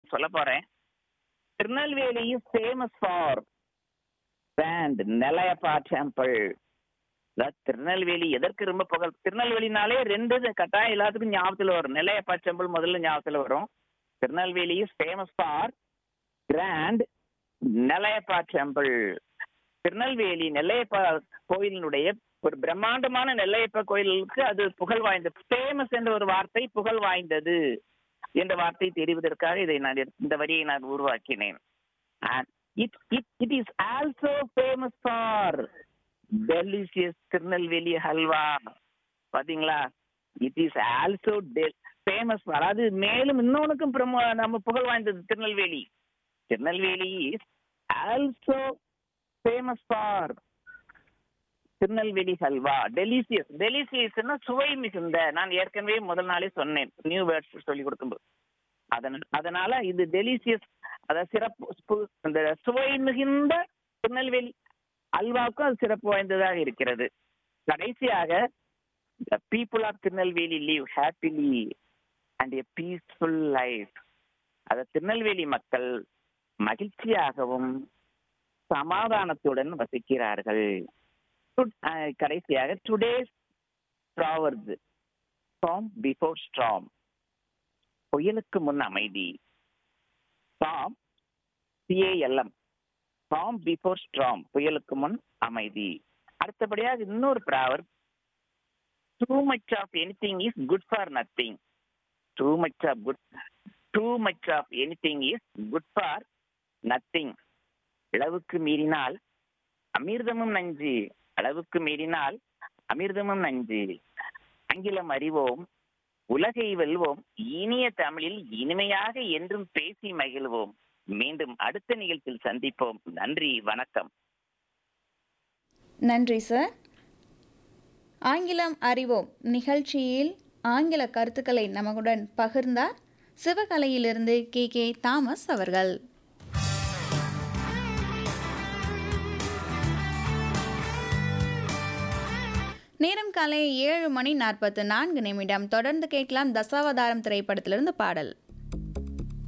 சொல்ல போறேன் Tirunelveli is famous for sand Nellaiappa temple Tirunelveli எதற்கு ரொம்ப புகழ் திருநெல்வேலினாலே ரெண்டு இது கட்டாயம் எல்லாத்துக்கும் ஞாபகத்துல வரும் நெல்லையப்பா டெம்பிள் முதல்ல ஞாபகத்துல வரும் Tirunelveli is famous for grand Nellaiappa temple Tirunelveli Nellaiappa கோயிலினுடைய ஒரு பிரம்மாண்டமான நெல்லையப்பா கோயிலுக்கு அது புகழ் வாய்ந்தது ஃபேமஸ் என்ற ஒரு வார்த்தை புகழ் வாய்ந்தது என்ற வார்த்தை தெரிவதற்காக இதை நான் எடுத்து- இந்த வரியை நான் உருவாக்கினேன் it it it is also famous for delicious Tirunelveli halwa பாத்தீங்களா it is also famous for அது மேலும் இன்னொன்னுக்கும் பிரமோ நம்ம புகழ் வாய்ந்தது Tirunelveli Tirunelveli is also famous for Tirunelveli halwa delicious டெலிசியஸ்னா சுவை மிகுந்த நான் ஏற்கனவே முதல் நாளே சொன்னேன் நியூ வேர்ட்ஸ் சொல்லி கொடுக்கும்போது அதன அதனால இது டெலிசியஸ் அதாவது சிறப்பு சு- அந்த சுவை மிகுந்த திருநெல்வேலி அல்வாவுக்கும் அது சிறப்பு வாய்ந்ததாக இருக்கிறது கடைசியாக the people of Tirunelveli live happily and a peaceful life அத திருநெல்வேலி மக்கள் மகிழ்ச்சியாகவும் சமாதானத்துடன் வசிக்கிறார்கள் டு- அஹ் கடைசியாக today's proverbs calm before storm புயலுக்கு முன் அமைதி calm C A L M calm before storm புயலுக்கு முன் அமைதி அடுத்தபடியாக இன்னொரு proverb too much of anything is good for nothing too much of good too much of anything is good for nothing அளவுக்கு மீறினால் அமிர்தமும் நஞ்சு அளவுக்கு மீறினால் அமிர்தமும் நஞ்சு ஆங்கிலம் அறிவோம் உலகை வெல்வோம் இனிய தமிழில் இனிமையாக என்றும் பேசி மகிழ்வோம் மீண்டும் அடுத்த நிகழ்ச்சியில் சந்திப்போம் நன்றி வணக்கம் நன்றி சார் ஆங்கிலம் அறிவோம் நிகழ்ச்சியில் ஆங்கில கருத்துக்களை நமக்குடன் பகிர்ந்தார் சிவகலையிலிருந்து கே கே தாமஸ் அவர்கள் நேரம் காலை ஏழு மணி நாற்பத்து நான்கு நிமிடம் தொடர்ந்து கேட்கலாம் தசாவதாரம் திரைப்படத்திலிருந்து பாடல்